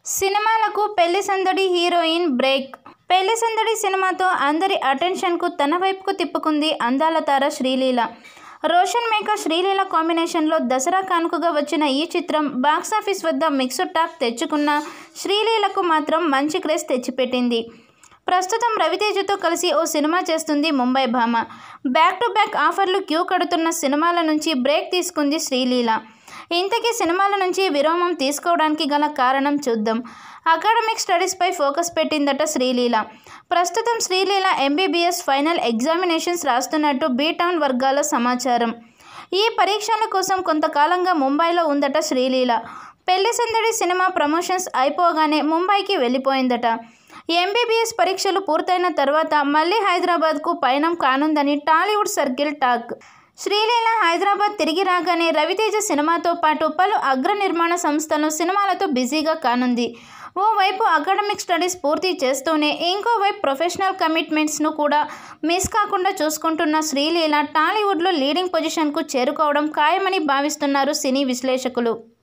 సినిమాలకు పెళ్లి సందడి హీరోయిన్ బ్రేక్ పెళ్లి సందడి సినిమాతో అందరి అటెన్షన్కు తన వైపుకు తిప్పుకుంది అందాల తార శ్రీలీల రోషన్ మేక శ్రీలీల కాంబినేషన్లో దసరా కానుకగా వచ్చిన ఈ చిత్రం బాక్సాఫీస్ వద్ద మిక్స్డ్ టాక్ తెచ్చుకున్న శ్రీలీలకు మాత్రం మంచి క్రేజ్ తెచ్చిపెట్టింది ప్రస్తుతం రవితేజతో కలిసి ఓ సినిమా చేస్తుంది ముంబై భామ బ్యాక్ టు బ్యాక్ ఆఫర్లు క్యూ కడుతున్న సినిమాల నుంచి బ్రేక్ తీసుకుంది శ్రీలీల ఇంతకీ సినిమాల నుంచి విరామం తీసుకోవడానికి గల కారణం చూద్దాం అకాడమిక్ స్టడీస్పై ఫోకస్ పెట్టిందట శ్రీలీల ప్రస్తుతం శ్రీలీల ఎంబీబీఎస్ ఫైనల్ ఎగ్జామినేషన్స్ రాస్తున్నట్టు బీటౌన్ వర్గాల సమాచారం ఈ పరీక్షల కోసం కొంతకాలంగా ముంబైలో ఉందట శ్రీలీల పెళ్లి సందడి సినిమా ప్రమోషన్స్ అయిపోగానే ముంబైకి వెళ్ళిపోయిందట ఎంబీబీఎస్ పరీక్షలు పూర్తయిన తర్వాత మళ్ళీ హైదరాబాద్కు పయనం కానుందని టాలీవుడ్ సర్కిల్ టాక్ శ్రీలీల హైదరాబాద్ తిరిగి రాగానే రవితేజ సినిమాతో పాటు పలు అగ్ర నిర్మాణ సంస్థలు సినిమాలతో బిజీగా కానుంది ఓవైపు అకాడమిక్ స్టడీస్ పూర్తి చేస్తూనే ఇంకోవైపు ప్రొఫెషనల్ కమిట్మెంట్స్ను కూడా మిస్ కాకుండా చూసుకుంటున్న శ్రీలీల టాలీవుడ్లో లీడింగ్ పొజిషన్కు చేరుకోవడం ఖాయమని భావిస్తున్నారు సినీ విశ్లేషకులు